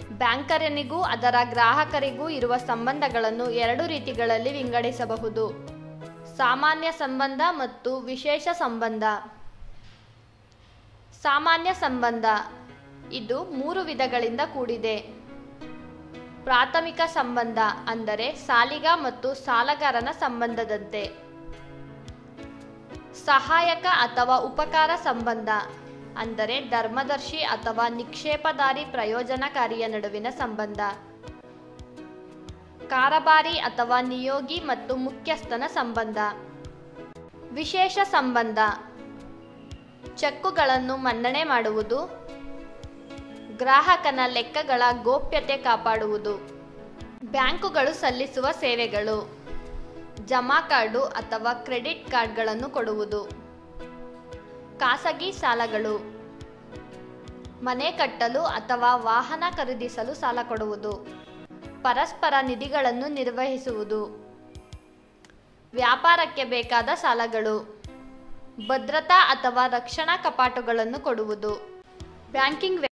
ಬ್ಯಾಂಕರನಿಗೂ ಅದರ ಗ್ರಾಹಕರಿಗೂ ಇರುವ ಸಂಬಂಧಗಳನ್ನು ಎರಡು ರೀತಿಗಳಲ್ಲಿ ವಿಂಗಡಿಸಬಹುದು ಸಾಮಾನ್ಯ ಸಂಬಂಧ ಮತ್ತು ವಿಶೇಷ ಸಂಬಂಧ ಸಾಮಾನ್ಯ ಸಂಬಂಧ ಇದು ಮೂರು ವಿಧಗಳಿಂದ ಕೂಡಿದೆ ಪ್ರಾಥಮಿಕ ಸಂಬಂಧ ಅಂದರೆ ಸಾಲಿಗ ಮತ್ತು ಸಾಲಗಾರನ ಸಂಬಂಧದಂತೆ ಸಹಾಯಕ ಅಥವಾ ಉಪಕಾರ ಸಂಬಂಧ ಅಂದರೆ ಧರ್ಮದರ್ಶಿ ಅಥವಾ ನಿಕ್ಷೇಪದಾರಿ ಪ್ರಯೋಜನಕಾರಿಯ ನಡುವಿನ ಸಂಬಂಧ ಕಾರಬಾರಿ ಅಥವಾ ನಿಯೋಗಿ ಮತ್ತು ಮುಖ್ಯಸ್ಥನ ಸಂಬಂಧ ವಿಶೇಷ ಸಂಬಂಧ ಚೆಕ್ಕುಗಳನ್ನು ಮನ್ನಣೆ ಮಾಡುವುದು ಗ್ರಾಹಕನ ಲೆಕ್ಕಗಳ ಗೋಪ್ಯತೆ ಕಾಪಾಡುವುದು ಬ್ಯಾಂಕುಗಳು ಸಲ್ಲಿಸುವ ಸೇವೆಗಳು ಜಮಾ ಕಾರ್ಡು ಅಥವಾ ಕ್ರೆಡಿಟ್ ಕಾರ್ಡ್ಗಳನ್ನು ಕೊಡುವುದು ಖಾಸಗಿ ಸಾಲಗಳು ಮನೆ ಕಟ್ಟಲು ಅಥವಾ ವಾಹನ ಖರೀದಿಸಲು ಸಾಲ ಕೊಡುವುದು ಪರಸ್ಪರ ನಿಧಿಗಳನ್ನು ನಿರ್ವಹಿಸುವುದು ವ್ಯಾಪಾರಕ್ಕೆ ಬೇಕಾದ ಸಾಲಗಳು ಭದ್ರತಾ ಅಥವಾ ರಕ್ಷಣಾ ಕಪಾಟುಗಳನ್ನು ಕೊಡುವುದು ಬ್ಯಾಂಕಿಂಗ್